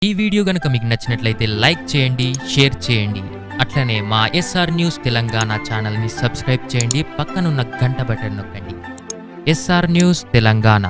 ఈ వీడియో గనుక మీకు నచ్చినట్లయితే లైక్ చేయండి షేర్ చేయండి అట్లనే మా ఎస్ఆర్ న్యూస్ తెలంగాణ ఛానల్ని సబ్స్క్రైబ్ చేయండి పక్కనున్న గంట బటన్ నొక్కండి ఎస్ఆర్ న్యూస్ తెలంగాణ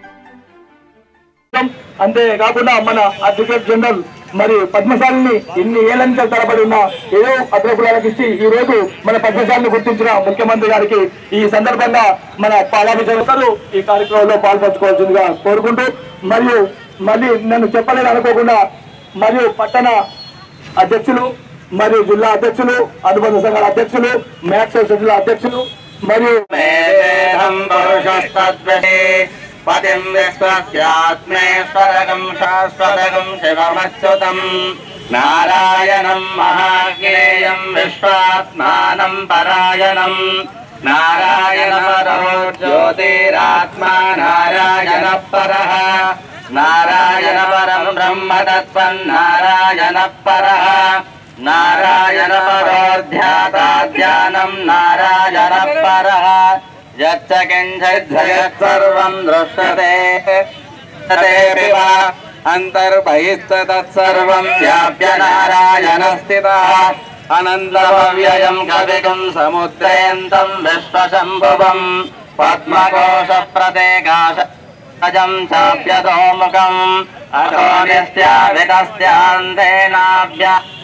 అంతేకాకుండా మన అడ్వకేట్ జనరల్ మరి పద్మశాలిని ఇన్ని ఏళ్ళ నుంచి తరబడి ఉన్న ఏదో అగ్రకులాలకు ఇచ్చి ఈ రోజు మన పద్మశాలిని గుర్తించిన ముఖ్యమంత్రి గారికి ఈ సందర్భంగా మన పాలాభిషేకాలు ఈ కార్యక్రమంలో పాల్పంచుకోవాల్సిందిగా కోరుకుంటూ మరియు మళ్ళీ నన్ను చెప్పలేదు అనుకోకుండా మరియు పట్టణ అధ్యక్షులు మరియు జిల్లా అధ్యక్షులు అనుబంధ సంఘాల అధ్యక్షులు మ్యాక్స్ సొసైటీల అధ్యక్షులు మరియు మేధం పురుషస్తద్వే పతిం విశ్వస్యాత్మేశ్వరగం శాశ్వతగం శివమచ్యుతం నారాయణం మహాజ్ఞేయం విశ్వాత్మానం పరాయణం నారాయణ పరో జ్యోతిరాత్మా నారాయణ పరః నారాయణ పరం బ్రహ్మ తత్వం నారాయణ పరః నారాయణ పరోధ్యాతాధ్యానం నారాయణ పరః యచ్చ కించిజ్జయత్ సర్వం దృశ్యతే తదేపి వా అంతర్బహిశ్చ తత్సర్వం వ్యాప్య నారాయణ స్థితः అనంతమవ్యయం కవికం సముద్రయంతం విశ్వశంభువం పద్మకోశ ప్రదేకాశ అజం చాప్యతోముఖం అతో నిస్త్యావితస్యాంతేనాభ్య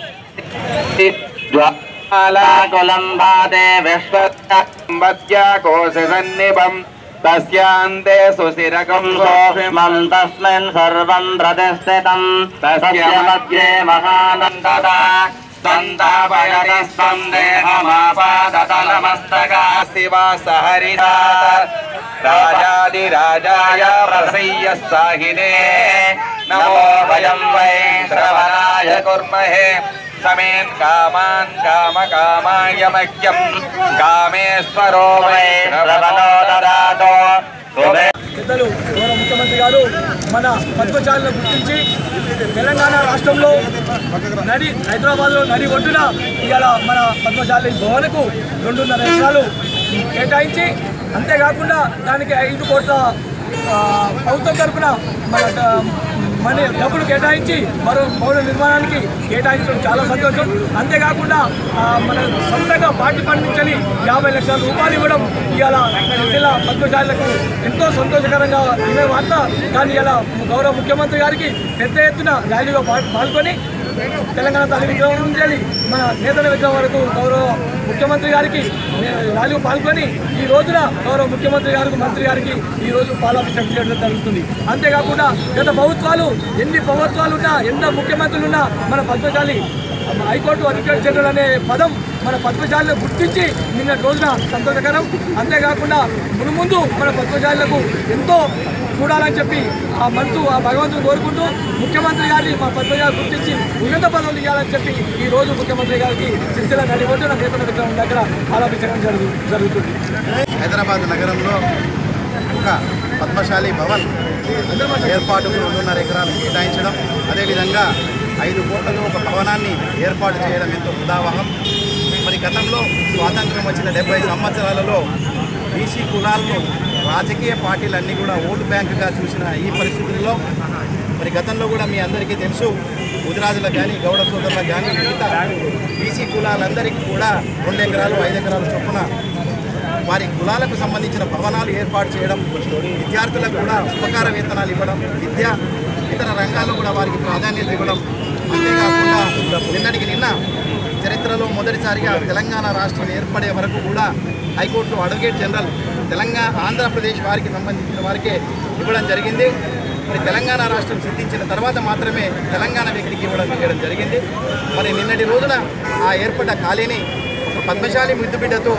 జ్వాలాకులం భాతే విశ్వత్యాకోశ సన్నిభం తస్యాంతే సుశిరకం సోహిమం తస్మిన్ సర్వం ప్రతిష్ఠితం తస్య మధ్యే మహానందదా సంతాపయతస్తం దేహమాపాదతలమస్తకా శివా సహరినాథ రాజాదిరాజాయ ప్రసయ్య సాహినే నమో వయం వై శ్రవణాయ కుర్మహే సమేన్ కామాన్ కామ కామాయ మహ్యం కామేశ్వరో వై శ్రవణో దదాతో తుమే పెద్దలు గౌరవ ముఖ్యమంత్రి గారు మన పద్మశాలను గుర్తించి తెలంగాణ రాష్ట్రంలో నడి హైదరాబాద్లో నడి ఒడ్డున ఇవాళ మన పద్మశాలి భవనకు రెండున్నర ఎకరాలు కేటాయించి అంతేకాకుండా దానికి ఐదు కోట్ల ఆ, ప్రభుత్వం తరపున మన డ- మన డబ్బులు కేటాయించి మరో భవన నిర్మాణానికి కేటాయించడం చాలా సంతోషం అంతేకాకుండా ఆ, మన సొంతంగా పార్టీ ఫండ్ నుంచి యాభై లక్షల రూపాయలు ఇవ్వడం ఇవాళ జిల్లా పద్మశాలకు ఎంతో సంతోషకరంగా ఇదే వార్త కానీ ఇలా గౌరవ ముఖ్యమంత్రి గారికి పెద్ద ఎత్తున ర్యాలీలో పా- పాల్గొని తెలంగాణ తల్లి విగ్రహం నుంచి మన నేతల విగ్రహం వరకు గౌరవ ముఖ్యమంత్రి గారికి నే- ర్యాలీలో పాల్గొని ఈ రోజున గౌరవ ముఖ్యమంత్రి గారికి మంత్రి గారికి ఈ రోజు పాలాభిషేకం చేయడం జరుగుతుంది అంతేకాకుండా గత ప్రభుత్వాలు ఎన్ని ప్రభుత్వాలు ఉన్నా ఎంత ముఖ్యమంత్రులు ఉన్నా మన పద్మశాలి హైకోర్టు అడ్వకేట్ జనరల్ అనే పదం మన పద్మశాలను గుర్తించి నిన్న రోజున సంతోషకరం అంతేకాకుండా మునుముందు మన పద్మశాలకు ఎంతో చూడాలని చెప్పి ఆ మనసు ఆ భగవంతుని కోరుకుంటూ ముఖ్యమంత్రి గారిని మా పద్మశాలు గుర్తించి ఉన్నత పదవులు ఇవ్వాలని చెప్పి ఈ రోజు ముఖ్యమంత్రి గారికి సిరిసిల్ల నడిబొడ్డున నేతల విగ్రహం దగ్గర పాలాభిషేకం జరుగు జరుగుతుంది హైదరాబాద్ నగరంలో ఒక పద్మశాలి భవన్ ఏర్పాటుకు రెండున్నర ఎకరాలు కేటాయించడం అదేవిధంగా ఐదు కోట్లతో ఒక భవనాన్ని ఏర్పాటు చేయడం ఎంతో ఉదావహం మరి గతంలో స్వాతంత్రం వచ్చిన డెబ్బై సంవత్సరాలలో బీసీ కులాలను రాజకీయ పార్టీలన్నీ కూడా ఓటు బ్యాంకుగా చూసిన ఈ పరిస్థితుల్లో మరి గతంలో కూడా మీ అందరికీ తెలుసు ముదిరాజులకు కానీ గౌడ సోదరులకు కానీ మిగతా బీసీ కులాలందరికీ కూడా రెండు ఎకరాలు ఐదు ఎకరాలు చొప్పున వారి కులాలకు సంబంధించిన భవనాలు ఏర్పాటు చేయడం విద్యార్థులకు కూడా ఉపకార వేతనాలు ఇవ్వడం విద్య ఇతర రంగాల్లో కూడా వారికి ప్రాధాన్యత ఇవ్వడం అంతేకాకుండా నిన్నటికి నిన్న చరిత్రలో మొదటిసారిగా తెలంగాణ రాష్ట్రం ఏర్పడే వరకు కూడా high court advocate general Telangana Andhra Pradesh వారికి సంబంధించిన వారికే ఇవ్వడం జరిగింది మరి తెలంగాణ రాష్ట్రం సిద్ధించిన తర్వాత మాత్రమే తెలంగాణ వ్యక్తికి ఇవ్వడం చేయడం జరిగింది మరి నిన్నటి రోజున ఆ ఏర్పడ్డ ఖాళీని ఒక పద్మశాలి ముద్దుబిడ్డతో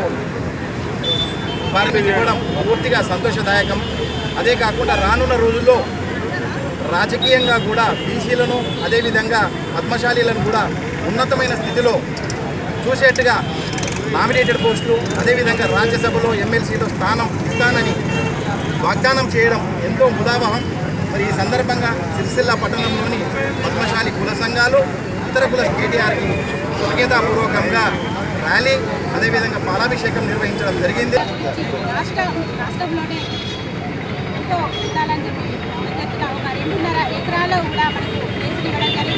వారికి ఇవ్వడం పూర్తిగా సంతోషదాయకం అదే కాకుండా రానున్న రోజుల్లో రాజకీయంగా కూడా బీసీలను అదేవిధంగా పద్మశాలీలను కూడా ఉన్నతమైన స్థితిలో చూసేట్టుగా నామినేటెడ్ పోస్టులు అదేవిధంగా రాజ్యసభలో ఎమ్మెల్సీలో స్థానం ఇస్తానని వాగ్దానం చేయడం ఎంతో ముదావహం మరి ఈ సందర్భంగా సిరిసిల్ల పట్టణంలోని పద్మశాలి కుల సంఘాలు ఇతర కుల కేటీఆర్కి కృతజ్ఞతాపూర్వకంగా ర్యాలీ అదేవిధంగా పాలాభిషేకం నిర్వహించడం జరిగింది రాష్ట్ర రాష్ట్రంలోనే ఎంతో ఉండాలని చెప్పి పెద్ద ఎత్తున ఒక రెండున్నర ఎకరాలు కూడా మనకు ప్లేసులు ఇవ్వడం జరిగింది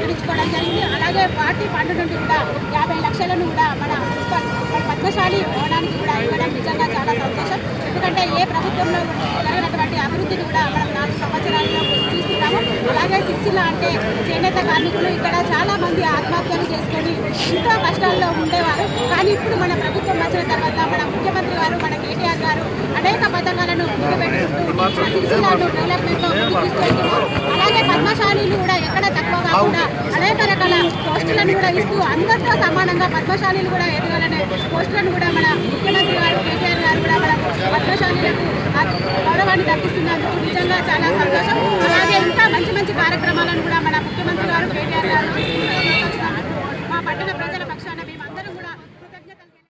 ప్రకటించుకోవడం జరిగింది అలాగే పార్టీ ఫండ్ నుండి కూడా యాభై లక్షలను కూడా మన మున్సిపల్ మన పద్మశాలి భవనానికి కూడా ఇవ్వడం నిజంగా చాలా సంతోషం ఎందుకంటే ఏ ప్రభుత్వంలో జరిగినటువంటి అభివృద్ధిని కూడా మనం నాలుగు సంవత్సరాల్లో చూస్తున్నాము అలాగే సిరిసిల్ల అంటే చేనేత కార్మికులు ఇక్కడ చాలా మంది ఆత్మహత్యలు చేసుకొని ఎంతో కష్టాల్లో ఉండేవారు కానీ ఇప్పుడు మన ప్రభుత్వం వచ్చిన తర్వాత మన ముఖ్యమంత్రి గారు మన కేటీఆర్ గారు అనేక పథకాలను ముందుపెట్టుకుంటూ మన సిరిసిల్లను డెవలప్మెంట్లో ముందుకు తీసుకెళ్తున్నారు అలాగే పద్మశాలీలు కూడా ఎక్కడ తక్కువ కాకుండా అనేక రకాల పోస్టులను కూడా ఇస్తూ అందరితో సమానంగా పద్మశాలీలు కూడా ఎదగాలనే పోస్టులను కూడా మన ముఖ్యమంత్రి గారు కేటీఆర్ గారు కూడా మన పద్మశాలీలకు ఆ గౌరవాన్ని దక్కిస్తున్నందుకు నిజంగా చాలా సంతోషం అలాగే ఇంకా మంచి మంచి కార్యక్రమాలను కూడా మన ముఖ్యమంత్రి గారు కేటీఆర్ గారు